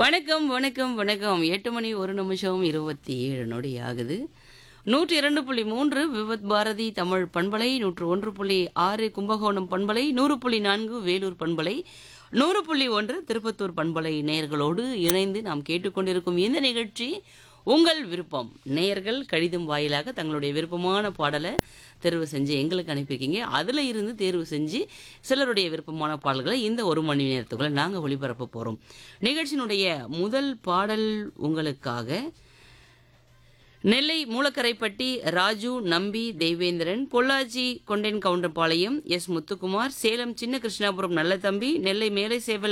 வணக்கம் வணக்கம் வணக்கம் எட்டு மணி ஒரு நிமிஷம் இருபத்தி ஏழு நொடி ஆகுது நூற்றி இரண்டு புள்ளி மூன்று விவத் பாரதி தமிழ் பண்பலை நூற்று ஒன்று புள்ளி ஆறு கும்பகோணம் பண்பலை நூறு புள்ளி நான்கு வேலூர் பண்பலை நூறு புள்ளி ஒன்று திருப்பத்தூர் பண்பலை நேயர்களோடு இணைந்து நாம் கேட்டுக்கொண்டிருக்கும் இந்த நிகழ்ச்சி உங்கள் விருப்பம் நேயர்கள் கடிதம் வாயிலாக தங்களுடைய விருப்பமான பாடலை தேர்வு செஞ்சு எங்களுக்கு அனுப்பியிருக்கீங்க அதில் இருந்து தேர்வு செஞ்சு சிலருடைய விருப்பமான பாடல்களை இந்த ஒரு மணி நேரத்துக்குள்ள நாங்கள் ஒளிபரப்ப போகிறோம் நிகழ்ச்சியினுடைய முதல் பாடல் உங்களுக்காக நெல்லை மூலக்கரைப்பட்டி ராஜு நம்பி தெய்வேந்திரன் பொள்ளாச்சி கொண்டன் கவுண்டர்பாளையம் எஸ் முத்துக்குமார் சேலம் சின்ன கிருஷ்ணாபுரம் நல்லதம்பி நெல்லை மேலை சேவல்